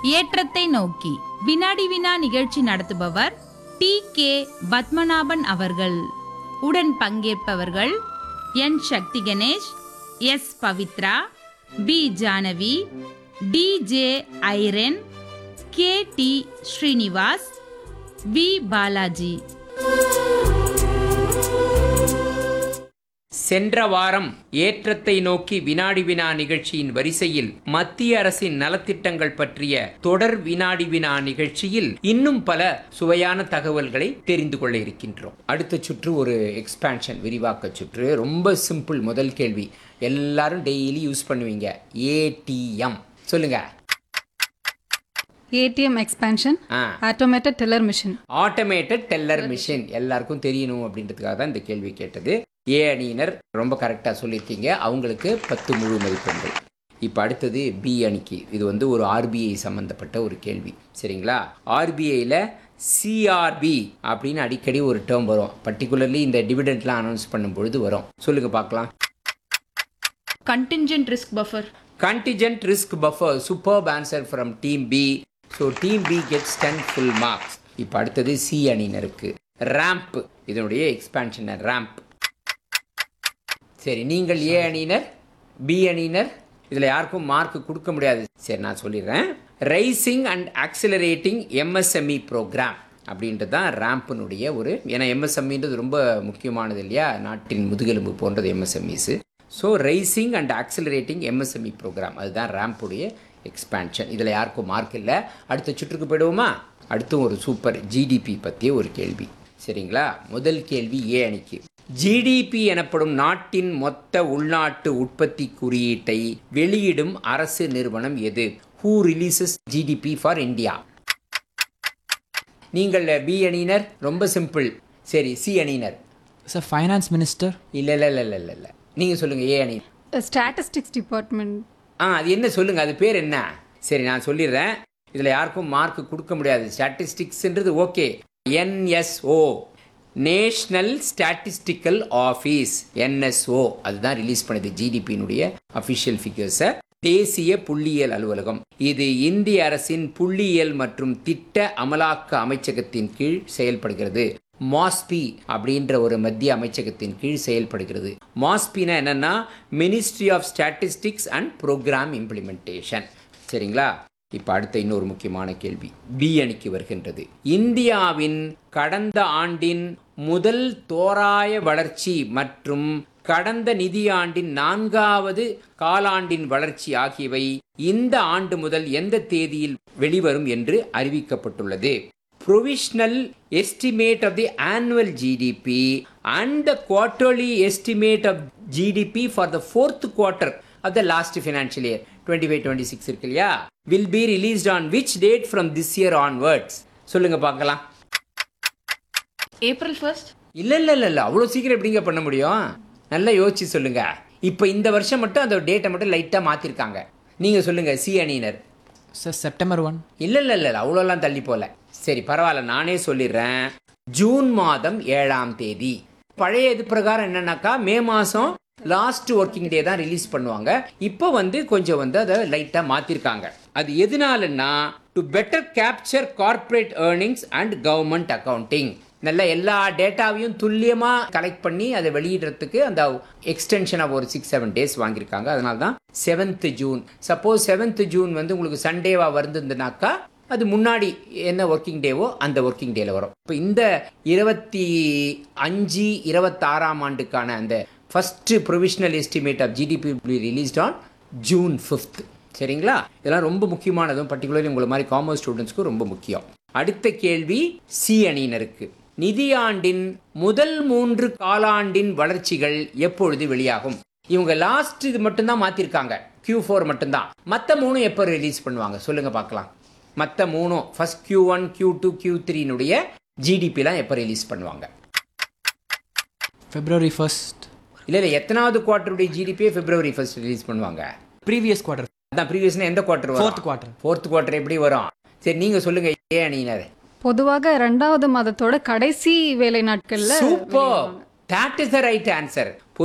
ஏற்றத்தை நோக்கி வினாடி வினா நிகழ்ச்சி நடத்துபவர் டி கே பத்மநாபன் அவர்கள் உடன் பங்கேற்பவர்கள் N Sakthi Ganesh S Pavithra P Janavi D J ஐரன் K D Srinivas V Balaji சென்ற வாரம் ஏற்றத்தை நோக்கி வினாடி வினா நிகழ்ச்சியின் வரிசையில் மத்திய அரசின் நலத்திட்டங்கள் பற்றிய தொடர் வினாடி வினா நிகழ்ச்சியில் இன்னும் பல சுவையான தகவல்களை தெரிந்து கொள்ள இருக்கின்றோம் அடுத்த சுற்று ஒரு எக்ஸ்பான்ஷன் விரிவாக்க சுற்று ரொம்ப சிம்பிள் முதல் கேள்வி எல்லாரும் டெய்லி யூஸ் பண்ணுவீங்க ஏடிஎம் சொல்லுங்க ATM expansion ah automated teller machine automated teller machine எல்லாருக்கும் தெரியணும் அப்படின்றதுக்காக தான் இந்த கேள்வி கேட்டது ஏ அணியினர் ரொம்ப கரெக்டாக சொல்லியிருக்கீங்க அவங்களுக்கு பத்து முழு மதிப்பெண்கள் இப்போ அடுத்தது பி அணிக்கு இது வந்து ஒரு ஆர்பிஐ சம்மந்தப்பட்ட ஒரு கேள்வி சரிங்களா ஆர்பிஐயில் சிஆர்பி அப்படின்னு அடிக்கடி ஒரு டேர்ம் வரும் பர்டிகுலர்லி இந்த டிவிடெண்ட்லாம் அனௌன்ஸ் பண்ணும் பொழுது வரும் சொல்லுங்க பார்க்கலாம் contingent risk buffer contingent risk buffer superb answer from team b so team b gets 10 full marks இப்போ அடுத்தது சி அணியினருக்கு ரேம்ப் இதனுடைய எக்ஸ்பான்ஷன் ரேம்ப் சரி நீங்கள் ஏ அணியினர் பி அணியினர் இதில் யாருக்கும் மார்க் கொடுக்க முடியாது சரி நான் சொல்லிடுறேன் rising and accelerating MSME programme அப்படின்றது தான் ரேம்பினுடைய ஒரு ஏன்னா எம்எஸ்எம்இன்றது ரொம்ப முக்கியமானது இல்லையா நாட்டின் முதுகெலும்பு போன்றது MSMEs so rising and accelerating MSME programme அதுதான் ரேம்புடைய எக்ஸ்பேன்ஷன் இதில் யாருக்கும் மார்க் இல்லை அடுத்த சுற்றுக்கு போயிடுவோமா அடுத்தும் ஒரு சூப்பர் ஜிடிபி பற்றிய ஒரு கேள்வி சரிங்களா முதல் கேள்வி ஏ அணிக்கு ஜிடிபி எனப்படும் நாட்டின் மொத்த உள்நாட்டு உற்பத்தி குறியீட்டை வெளியிடும் அரசு நிறுவனம் எது who releases GDP for India நீங்கள் பி அணியினர் ரொம்ப சிம்பிள் சரி சி அணியினர் சார் ஃபைனான்ஸ் மினிஸ்டர் இல்லை இல்லை இல்லை இல்லை இல்லை நீங்கள் சொல்லுங்கள் ஏ அணி ஸ்டாட்டிஸ்டிக்ஸ் டிபார்ட்மெண்ட் ஆ அது என்ன சொல்லுங்க அது பேர் என்ன சரி நான் சொல்லிடுறேன் இதில் யாருக்கும் மார்க் கொடுக்க முடியாது ஸ்டாட்டிஸ்டிக்ஸ்ன்றது okay NSO national statistical office NSO அதுதான் ரிலீஸ் பண்ணுது ஜிடிபியினுடைய அஃபிஷியல் ஃபிகர்ஸை தேசிய புள்ளியியல் அலுவலகம் இது இந்திய அரசின் புள்ளியியல் மற்றும் திட்ட அமலாக்க அமைச்சகத்தின் கீழ் செயல்படுகிறது மாஸ்பி அப்படின்ற ஒரு மத்திய அமைச்சகத்தின் கீழ் செயல்படுகிறது மாஸ்பினா என்னன்னா ministry of statistics and programme implementation சரிங்களா இப்போ அடுத்த இன்னொரு முக்கியமான கேள்வி பி அணிக்கு வருகின்றது இந்தியாவின் கடந்த ஆண்டின் முதல் தோராய வளர்ச்சி மற்றும் கடந்த நிதியாண்டின் நான்காவது காலாண்டின் வளர்ச்சி ஆகியவை இந்த ஆண்டு முதல் எந்த தேதியில் வெளிவரும் என்று அறிவிக்கப்பட்டுள்ளது provisional estimate of the annual GDP and the quarterly estimate of GDP for the fourth quarter of the last financial year 25-26 இருக்கு இல்லையா will be released on which date from this year onwards சொல்லுங்க பார்க்கலாம் april 1st இல்ல இல்ல இல்ல இல்ல அவ்வளோ சீக்கிரம் எப்படிங்க பண்ண முடியும் நல்லா யோசிச்சு சொல்லுங்க இப்போ இந்த வருஷம் மட்டும் அந்த டேட்டை மட்டும் லைட்டா மாத்திருக்காங்க நீங்க சொல்லுங்க சி அணியினர் சார் செப்டம்பர் ஒன் இல்ல இல்ல இல்ல அவ்வளோலாம் தள்ளி போல சரி பரவாயில்ல நானே சொல்லிடுறேன் ஜூன் மாதம் ஏழாம் தேதி பழைய இது பிரகாரம் என்னன்னாக்கா மே மாசம் லாஸ்ட் ஒர்க்கிங் டே தான் ரிலீஸ் பண்ணுவாங்க இப்போ வந்து கொஞ்சம் வந்து அதை லைட்டாக மாற்றிருக்காங்க அது எதனாலன்னா to better capture corporate earnings and government accounting நல்ல எல்லா டேட்டாவையும் துல்லியமாக கலெக்ட் பண்ணி அதை வெளியிடுறதுக்கு அந்த எக்ஸ்டென்ஷன் ஆஃப் ஒரு சிக்ஸ் செவன் டேஸ் வாங்கியிருக்காங்க அதனால தான் seventh June suppose seventh June வந்து உங்களுக்கு சண்டேவா வருதுனாக்கா அது முன்னாடி என்ன ஒர்க்கிங் டேவோ அந்த ஒர்க்கிங் டேல வரும் இப்போ இந்த இருபத்தி அஞ்சு இருபத்தாறாம் ஆண்டுக்கான அந்த first provisional estimate of GDP released on June fifth சரிங்களா இதெல்லாம் ரொம்ப முக்கியமானதும் பர்டிகுலர்லி உங்களை மாதிரி காமர்ஸ் ஸ்டூடெண்ட்ஸ்க்கு ரொம்ப முக்கியம் அடுத்த கேள்வி சி அணியினருக்கு நிதியாண்டின் முதல் மூன்று காலாண்டின் வளர்ச்சிகள் எப்பொழுது வெளியாகும் இவங்க லாஸ்ட் இது மட்டும்தான் மாத்திருக்காங்க Q4 ஃபோர் மட்டும்தான் மற்ற மூணும் எப்போ ரிலீஸ் பண்ணுவாங்க சொல்லுங்க பார்க்கலாம் மற்ற மூணும் first Q one Q two Q த்ரீனுடைய ஜிடிபிலாம் எப்போ ரிலீஸ் பண்ணுவாங்க ஃபெப்ரவரி ஃபர்ஸ்ட் இல்லை இல்லை எத்தனாவது குவார்ட்டருடைய ஜிடிபியை பிப்ரவரி ஃபர்ஸ்ட் ரிலீஸ் பண்ணுவாங்க ப்ரீவியஸ் குவார்டர் அதான் ப்ரீவியஸ்னா எந்த quarter Fourth quarter. Fourth quarter எப்படி வரும் சரி நீங்க சொல்லுங்க ஏ அணியினர் பொதுவாக ரெண்டாவது மாதத்தோட கடைசி வேலை நாட்கள்ல super that is the right answer